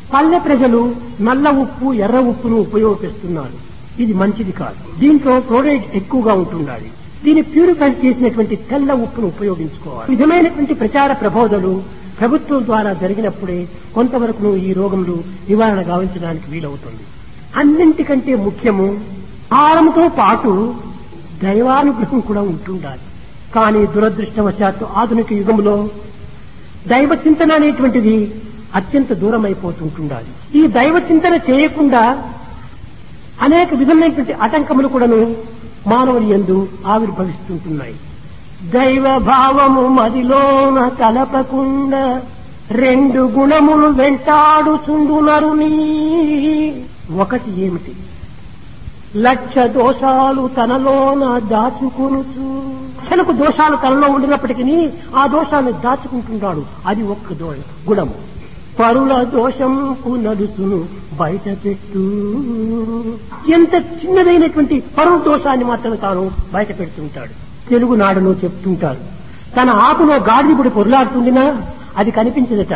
పల్లె ప్రజలు నల్ల ఉప్పు ఎర్ర ఉప్పును ఉపయోగిస్తున్నారు ఇది మంచిది కాదు దీంట్లో క్లోరైడ్ ఎక్కువగా ఉంటుండాలి దీన్ని ప్యూరిఫై చేసినటువంటి తెల్ల ఉప్పును ఉపయోగించుకోవాలి ఈ విధమైనటువంటి ప్రచార ప్రబోధలు ప్రభుత్వం ద్వారా జరిగినప్పుడే కొంతవరకు ఈ రోగములు నివారణ గావించడానికి వీలవుతుంది అన్నింటికంటే ముఖ్యము ఆహారంతో పాటు దైవానుగ్రహం కూడా ఉంటుండాలి కానీ దురదృష్టవశాత్తు ఆధునిక యుగంలో దైవ చింతన అనేటువంటిది అత్యంత దూరం అయిపోతుంటుండాలి ఈ దైవ చింతన చేయకుండా అనేక విధమైనటువంటి ఆటంకములు కూడాను మానవుని ఎందు ఆవిర్భవిస్తుంటున్నాయి దైవ భావము మదిలోన కలపకుండా రెండు గుణములు వెంటాడుచుండునరుని ఒకటి ఏమిటి లక్ష దోషాలు తనలోన దాచుకొనుచు తనకు దోషాలు తనలో ఉండినప్పటికీ ఆ దోషాన్ని దాచుకుంటున్నాడు అది ఒక్క దో గుణము పరుల దోషం నడుచును బయట పెట్టు ఎంత చిన్నదైనటువంటి పరుల దోషాన్ని మాత్రమే తాను బయట పెడుతుంటాడు తెలుగు నాడులో చెప్తుంటారు తన ఆకులో గాడిదిపుడి పొరులాడుతుండినా అది కనిపించదట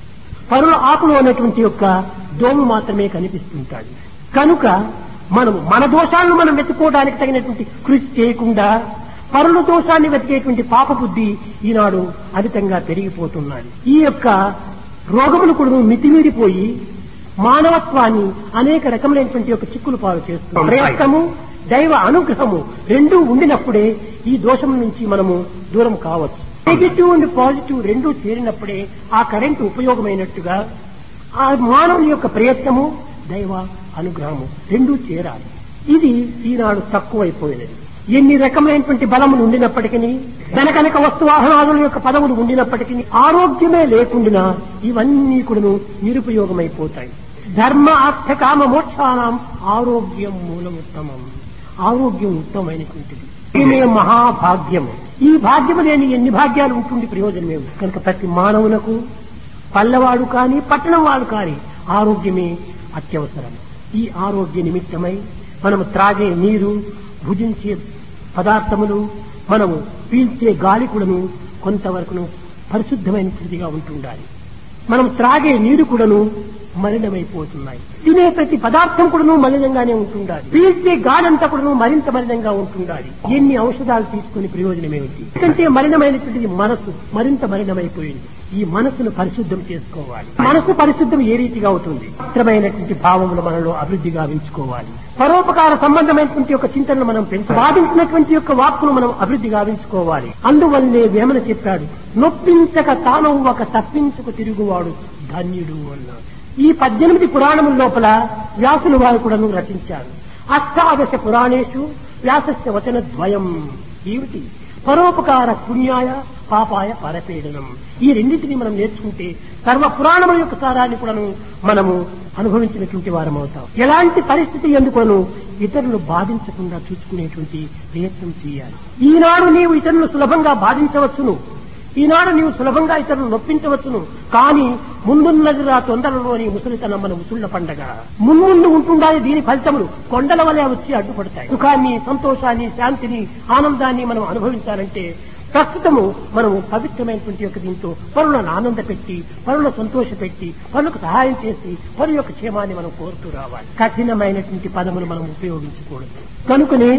పరుల ఆకులో ఉన్నటువంటి యొక్క దోము మాత్రమే కనిపిస్తుంటాడు కనుక మనం మన దోషాలను మనం వెతుక్కోవడానికి తగినటువంటి కృషి చేయకుండా పరుల దోషాన్ని వెతికేటువంటి పాప బుద్ధి ఈనాడు అధికంగా పెరిగిపోతున్నది ఈ యొక్క రోగములు కూడా మితిమీరిపోయి మానవత్వాన్ని అనేక రకములైనటువంటి యొక్క చిక్కులు పాలు చేస్తుంది ప్రయత్నము దైవ అనుగ్రహము రెండూ ఉండినప్పుడే ఈ దోషం నుంచి మనము దూరం కావచ్చు నెగిటివ్ అండ్ పాజిటివ్ రెండూ చేరినప్పుడే ఆ కరెంటు ఉపయోగమైనట్టుగా ఆ మానవుని యొక్క ప్రయత్నము దైవ అనుగ్రహము రెండూ చేరాలి ఇది ఈనాడు తక్కువైపోయినది ఎన్ని రకమైనటువంటి బలములు ఉండినప్పటికీ ధనకనక వస్తువాహనాదుల యొక్క పదవులు ఉండినప్పటికీ ఆరోగ్యమే లేకుండా ఇవన్నీ కూడా నిరుపయోగమైపోతాయి ధర్మ అర్థ కామ మోక్షానం ఆరోగ్యం మూలముత్తమం ఆరోగ్యం ఉత్తమమైనటువంటిది ఇది మహాభాగ్యము ఈ భాగ్యము లేని ఎన్ని భాగ్యాలు ఉంటుంది ప్రయోజనమేమి కనుక ప్రతి మానవునకు పల్లెవాడు కానీ పట్టణం వాడు కానీ ఆరోగ్యమే అత్యవసరం ఈ ఆరోగ్య నిమిత్తమై మనము త్రాగే నీరు భుజించే పదార్థములు మనము పీల్చే గాలి కూడాను కొంతవరకును పరిశుద్ధమైనటువంటిదిగా ఉంటుండాలి మనం త్రాగే నీరు కూడాను మలినమైపోతున్నాయి తినే ప్రతి పదార్థం కూడాను మలినంగానే ఉంటుండాలి పీల్చే గాలంతా కూడాను మరింత మలినంగా ఉంటుండాలి ఎన్ని ఔషధాలు తీసుకుని ప్రయోజనం ఏమిటి ఎందుకంటే మలినమైనటువంటిది మనసు మరింత మలినమైపోయింది ఈ మనసును పరిశుద్ధం చేసుకోవాలి మనసు పరిశుద్ధం ఏ రీతిగా అవుతుంది చిత్రమైనటువంటి భావములు మనలో అభివృద్ధి గావించుకోవాలి పరోపకార సంబంధమైనటువంటి యొక్క చింతనను మనం పెంచు సాధించినటువంటి యొక్క వాక్కును మనం అభివృద్ధి గావించుకోవాలి అందువల్లనే వేమన చెప్పాడు నొప్పించక తానవ్వక తప్పించుకు తిరుగువాడు ధన్యుడు అన్నాడు ఈ పద్దెనిమిది పురాణముల లోపల వ్యాసులు వారు కూడాను రచించారు అష్టాదశ పురాణేషు వ్యాసస్య వచన ద్వయం ఏమిటి పరోపకార పుణ్యాయ పాపాయ పరపీడనం ఈ రెండింటిని మనం నేర్చుకుంటే సర్వ పురాణముల యొక్క సారాన్ని కూడాను మనము అనుభవించినటువంటి వారం అవుతాం ఎలాంటి పరిస్థితి ఎందుకును ఇతరులు బాధించకుండా చూసుకునేటువంటి ప్రయత్నం చేయాలి ఈనాడు నీవు ఇతరులు సులభంగా బాధించవచ్చును ఈనాడు నీవు సులభంగా ఇతరులు నొప్పించవచ్చును కానీ ముందున్నది రా తొందరలోని ముసలితనం మన ముసుళ్ల పండగ మున్ముందు ఉంటుండాలి దీని ఫలితములు కొండల వలె వచ్చి అడ్డుపడతాయి సుఖాన్ని సంతోషాన్ని శాంతిని ఆనందాన్ని మనం అనుభవించాలంటే ప్రస్తుతము మనము పవిత్రమైనటువంటి యొక్క దీంతో పరులను ఆనంద పెట్టి పరుల సంతోష పెట్టి పరులకు సహాయం చేసి పరు యొక్క క్షేమాన్ని మనం కోరుతూ రావాలి కఠినమైనటువంటి పదములు మనం ఉపయోగించకూడదు కనుకనే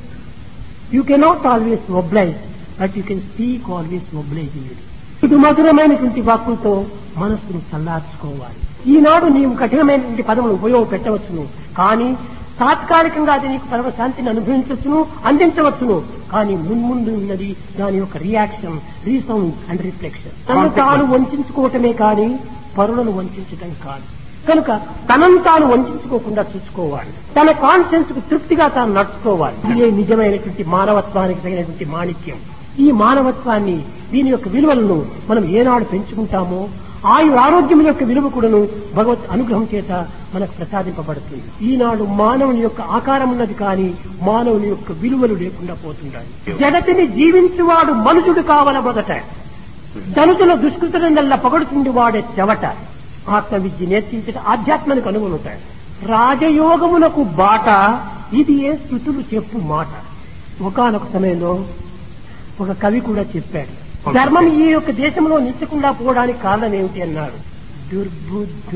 you cannot always oblige but you can speak always obliging ఇది మధురమైనటువంటి వాక్కులతో మనస్సును చల్లార్చుకోవాలి ఈనాడు నీవు కఠినమైనటువంటి పదములు ఉపయోగపెట్టవచ్చును కానీ తాత్కాలికంగా అది నీకు పరమశాంతిని అనుభవించవచ్చును అందించవచ్చును కానీ మున్ముందు ఉన్నది దాని యొక్క రియాక్షన్ రీసౌండ్ అండ్ రిఫ్లెక్షన్ తను తాను వంచుకోవటమే కానీ పరులను వంచడం కాదు కనుక తనను తాను వంచుకోకుండా చూసుకోవాలి తన కాన్షియన్స్ కు తృప్తిగా తాను నడుచుకోవాలి ఇదే నిజమైనటువంటి మానవత్వానికి తగినటువంటి మాణిక్యం ఈ మానవత్వాన్ని దీని యొక్క విలువలను మనం ఏనాడు పెంచుకుంటామో ఆయు ఆరోగ్యం యొక్క విలువ కూడాను భగవత్ అనుగ్రహం చేత మనకు ప్రసాదింపబడుతుంది ఈనాడు మానవుని యొక్క ఆకారం ఉన్నది కానీ మానవుని యొక్క విలువలు లేకుండా పోతుండాలి జగతిని జీవించువాడు మనుషుడు కావల మొదట ధనుతుల దుష్కృతులందల్లా పొగడుతుంది వాడే చెవట ఆత్మ విద్య నేర్చించట ఆధ్యాత్మానికి అనుగుణవుతాడు రాజయోగమునకు బాట ఇది ఏ స్థుతులు చెప్పు మాట ఒకనొక సమయంలో ఒక కవి కూడా చెప్పాడు ధర్మం ఈ యొక్క దేశంలో నిచ్చకుండా పోవడానికి కారణం ఏమిటి అన్నాడు దుర్బుద్ధు